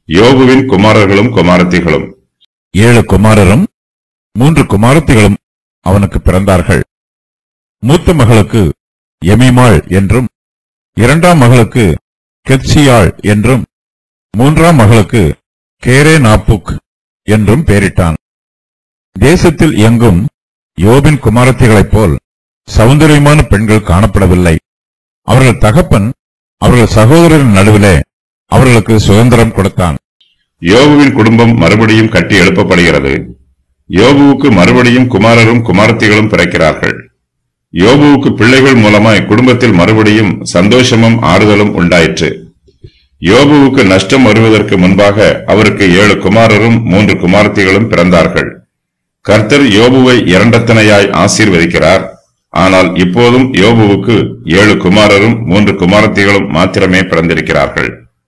யோபுவின் குமாரர்களும் குமாரத்திகளும் ஏழு குமாரரும் மூன்று குமாரத்திகளும் அவனுக்கு பிறந்தார்கள் மூத்த மகளுக்கு எமிமாள் என்றும் இரண்டாம் மகளுக்கு கெத்சியாள் என்றும் மூன்றாம் மகளுக்கு கேரே நாப்புக் என்றும் பெயரிட்டான் தேசத்தில் எங்கும் யோபின் குமாரத்திகளைப் போல் சௌந்தரியமான பெண்கள் காணப்படவில்லை அவர்கள் தகப்பன் அவர்கள் சகோதரரின் நடுவிலே அவர்களுக்கு சுதந்திரம் கொடுத்தான் யோபுவின் குடும்பம் மறுபடியும் கட்டி எழுப்பப்படுகிறது யோபுவுக்கு மறுபடியும் குமாரரும் குமாரத்திகளும் பிறக்கிறார்கள் யோபுவுக்கு பிள்ளைகள் மூலமாய் குடும்பத்தில் மறுபடியும் சந்தோஷமும் ஆறுதலும் உண்டாயிற்று யோபுவுக்கு நஷ்டம் வருவதற்கு முன்பாக அவருக்கு ஏழு குமாரரும் மூன்று குமாரத்திகளும் பிறந்தார்கள் கர்த்தர் யோபுவை இரண்டத்தனையாய் ஆசீர்வதிக்கிறார் ஆனால் இப்போதும் யோபுவுக்கு ஏழு குமாரரும் மூன்று குமாரத்திகளும் மாத்திரமே பிறந்திருக்கிறார்கள்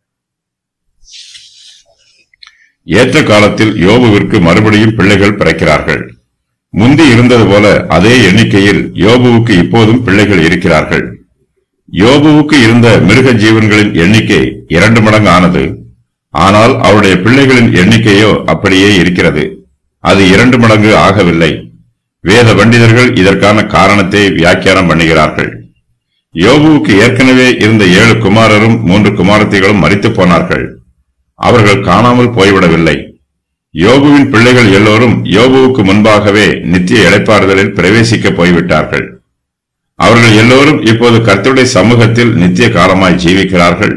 ஏற்ற காலத்தில் யோபுவிற்கு மறுபடியும் பிள்ளைகள் பிறக்கிறார்கள் முந்தி இருந்தது போல அதே எண்ணிக்கையில் யோபுவுக்கு இப்போதும் பிள்ளைகள் இருக்கிறார்கள் யோபுவுக்கு இருந்த மிருக ஜீவன்களின் எண்ணிக்கை இரண்டு மடங்கு ஆனது ஆனால் அவருடைய பிள்ளைகளின் எண்ணிக்கையோ அப்படியே இருக்கிறது அது இரண்டு மடங்கு ஆகவில்லை வேத பண்டிதர்கள் இதற்கான காரணத்தை வியாக்கியானம் பண்ணுகிறார்கள் யோபுவுக்கு ஏற்கனவே இருந்த ஏழு குமாரரும் மூன்று குமாரத்திகளும் மரித்து போனார்கள் அவர்கள் காணாமல் போய்விடவில்லை யோபுவின் பிள்ளைகள் எல்லோரும் யோபுவுக்கு முன்பாகவே நித்திய இளைப்பாறுதலில் பிரவேசிக்க போய்விட்டார்கள் அவர்கள் எல்லோரும் இப்போது கர்த்தருடைய சமூகத்தில் நித்திய காலமாய் ஜீவிக்கிறார்கள்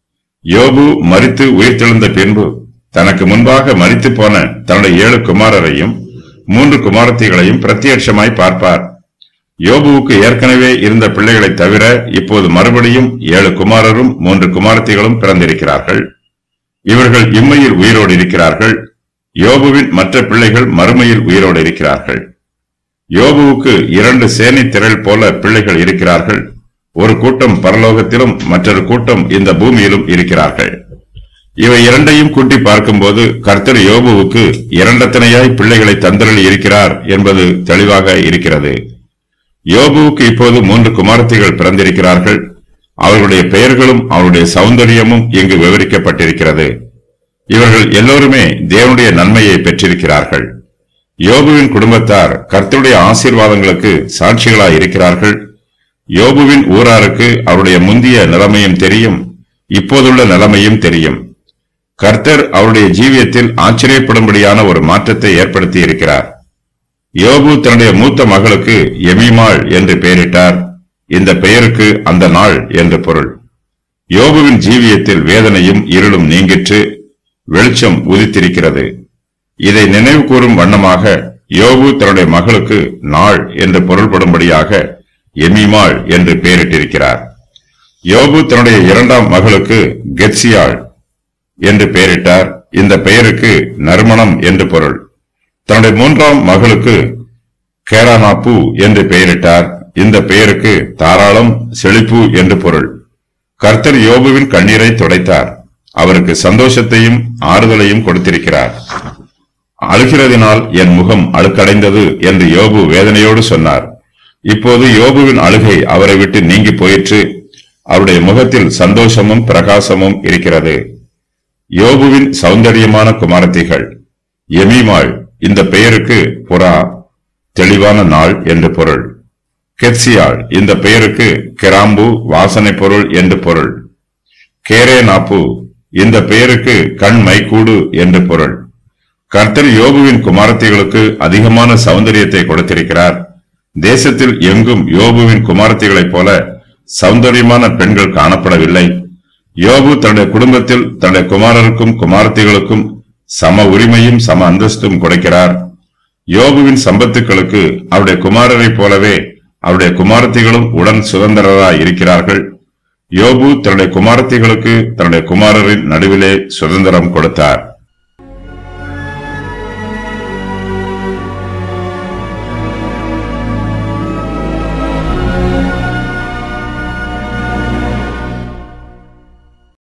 யோபு மரித்து உயிர்த்தெழுந்த பின்பு தனக்கு முன்பாக மரித்து போன தன்னுடைய ஏழு குமாரரையும் மூன்று குமாரத்திகளையும் பிரத்யட்சமாய் பார்ப்பார் யோபுவுக்கு ஏற்கனவே இருந்த பிள்ளைகளைத் தவிர இப்போது மறுபடியும் ஏழு குமாரரும் மூன்று குமாரத்திகளும் பிறந்திருக்கிறார்கள் இவர்கள் இம்மையில் உயிரோடு இருக்கிறார்கள் யோபுவின் மற்ற பிள்ளைகள் மறுமையில் உயிரோடு இருக்கிறார்கள் யோபுவுக்கு இரண்டு சேனை திரள் போல பிள்ளைகள் இருக்கிறார்கள் ஒரு கூட்டம் பரலோகத்திலும் மற்றொரு கூட்டம் இந்த பூமியிலும் இருக்கிறார்கள் இவை இரண்டையும் கூட்டி பார்க்கும்போது கர்த்தர் யோபுவுக்கு இரண்டத்தனையாய் பிள்ளைகளை தந்தரளி இருக்கிறார் என்பது தெளிவாக இருக்கிறது யோபுவுக்கு இப்போது மூன்று குமாரத்திகள் பிறந்திருக்கிறார்கள் அவர்களுடைய பெயர்களும் அவருடைய சௌந்தரியமும் இங்கு விவரிக்கப்பட்டிருக்கிறது இவர்கள் எல்லோருமே தேவனுடைய நன்மையை பெற்றிருக்கிறார்கள் யோபுவின் குடும்பத்தார் கர்த்தருடைய ஆசீர்வாதங்களுக்கு சாட்சிகளாய் இருக்கிறார்கள் யோபுவின் ஊராருக்கு அவருடைய முந்திய நிலைமையும் தெரியும் இப்போதுள்ள நிலைமையும் தெரியும் கர்த்தர் அவருடைய ஜீவியத்தில் ஆச்சரியப்படும்படியான ஒரு மாற்றத்தை ஏற்படுத்தி இருக்கிறார் யோபு தன்னுடைய மூத்த மகளுக்கு எமிமாள் என்று பெயரிட்டார் இந்த பெயருக்கு அந்த நாள் என்று பொருள் யோபுவின் ஜீவியத்தில் வேதனையும் இருளும் நீங்கிற்று வெளிச்சம் உதித்திருக்கிறது இதை நினைவு கூறும் வண்ணமாக யோபு தன்னுடைய மகளுக்கு நாள் என்று பொருள்படும்படியாக எமிமாள் என்று பெயரிட்டிருக்கிறார் யோபு தன்னுடைய இரண்டாம் மகளுக்கு கெட்சியாள் என்று பெயரிட்டார் இந்த பெயருக்கு நறுமணம் என்று பொருள் தன்னுடைய மூன்றாம் மகளுக்கு கேரானாப்பு என்று பெயரிட்டார் இந்த பெயருக்கு தாராளம் செழிப்பு என்று பொருள் கர்த்தர் யோபுவின் கண்ணீரை துடைத்தார் அவருக்கு சந்தோஷத்தையும் ஆறுதலையும் கொடுத்திருக்கிறார் அழுகிறதினால் என் முகம் அழுக்கடைந்தது என்று யோபு வேதனையோடு சொன்னார் இப்போது யோபுவின் அழுகை அவரை விட்டு நீங்கி போயிற்று அவருடைய முகத்தில் சந்தோஷமும் பிரகாசமும் இருக்கிறது யோபுவின் சௌந்தரியமான குமாரத்திகள் எமிமாள் இந்த பெயருக்கு புறா தெளிவான நாள் என்று பொருள் கெட்சியாள் இந்த பெயருக்கு கிராம்பு வாசனை பொருள் என்று பொருள் கேரே நாப்பு இந்த பெயருக்கு கண் மைக்கூடு என்று பொருள் கர்த்தர் யோபுவின் குமாரத்திகளுக்கு அதிகமான சௌந்தரியத்தை கொடுத்திருக்கிறார் தேசத்தில் எங்கும் யோபுவின் குமாரத்திகளைப் போல சௌந்தரியமான பெண்கள் காணப்படவில்லை யோபு தன்னுடைய குடும்பத்தில் தன்னுடைய குமாரருக்கும் குமாரத்திகளுக்கும் சம உரிமையும் சம அந்தஸ்தும் கொடுக்கிறார் யோபுவின் சம்பத்துக்களுக்கு அவருடைய குமாரரைப் போலவே அவருடைய குமாரத்திகளும் உடன் சுதந்திரராய் இருக்கிறார்கள் யோபு தன்னுடைய குமாரத்திகளுக்கு தன்னுடைய குமாரரின் நடுவிலே சுதந்திரம் கொடுத்தார்